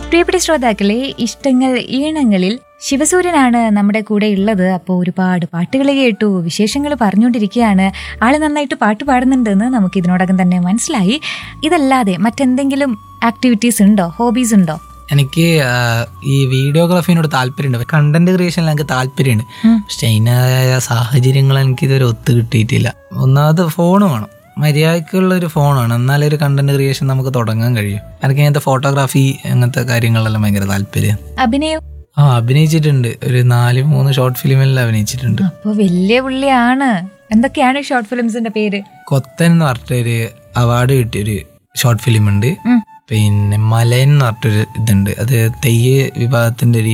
പ്രിയപ്പെട്ട ശ്രോതാക്കളെ ഇഷ്ടങ്ങൾ ഈണങ്ങളിൽ ശിവസൂര്യനാണ് നമ്മുടെ കൂടെ ഉള്ളത് അപ്പോൾ ഒരുപാട് പാട്ടുകൾ കേട്ടു വിശേഷങ്ങൾ പറഞ്ഞുകൊണ്ടിരിക്കുകയാണ് ആള് നന്നായിട്ട് പാട്ട് പാടുന്നുണ്ടെന്ന് നമുക്ക് ഇതിനോടകം തന്നെ മനസ്സിലായി ഇതല്ലാതെ മറ്റെന്തെങ്കിലും ആക്ടിവിറ്റീസ് ഉണ്ടോ ഹോബീസ് ഉണ്ടോ എനിക്ക് ആ, ഈ വീഡിയോഗ്രാഫിനോട് താല്പര്യമുണ്ട് കണ്ടന്റ് ക്രിയേഷനിൽ എനിക്ക് താല്പര്യമുണ്ട് ഉം. പക്ഷെ അതിനായ സാഹചര്യങ്ങൾ എനിക്ക് ഇതുവരെ ഒത്തു കിട്ടിയിട്ടില്ല ഒന്നാമത് ഫോൺ വേണം മര്യാദക്കുള്ള ഒരു ഫോൺ വേണം എന്നാലേ ഒരു കണ്ടന്റ് ക്രിയേഷൻ നമുക്ക് തുടങ്ങാൻ കഴിയും എനിക്ക് ഇങ്ങനത്തെ ഫോട്ടോഗ്രാഫി അങ്ങനത്തെ കാര്യങ്ങളിലെല്ലാം ഭയങ്കര താല്പര്യം അഭിനയം ആ അഭിനയിച്ചിട്ടുണ്ട് ഒരു നാല് മൂന്ന് ഷോർട്ട് ഫിലിമിൽ അഭിനയിച്ചിട്ടുണ്ട് അപ്പോൾ വലിയ പുള്ളിയാണ് എന്തൊക്കെയാണ് ഷോർട്ട് ഫിലിംസിന്റെ പേര് കൊത്തൻ എന്ന് പറഞ്ഞിട്ടൊരു അവാർഡ് കിട്ടിയൊരു ഷോർട്ട് ഫിലിം ഉണ്ട് ഉം. പിന്നെ മലയൻ എന്ന് പറഞ്ഞിട്ടൊരു ഇതുണ്ട് അത് തെയ്യ വിഭാഗത്തിന്റെ ഒരു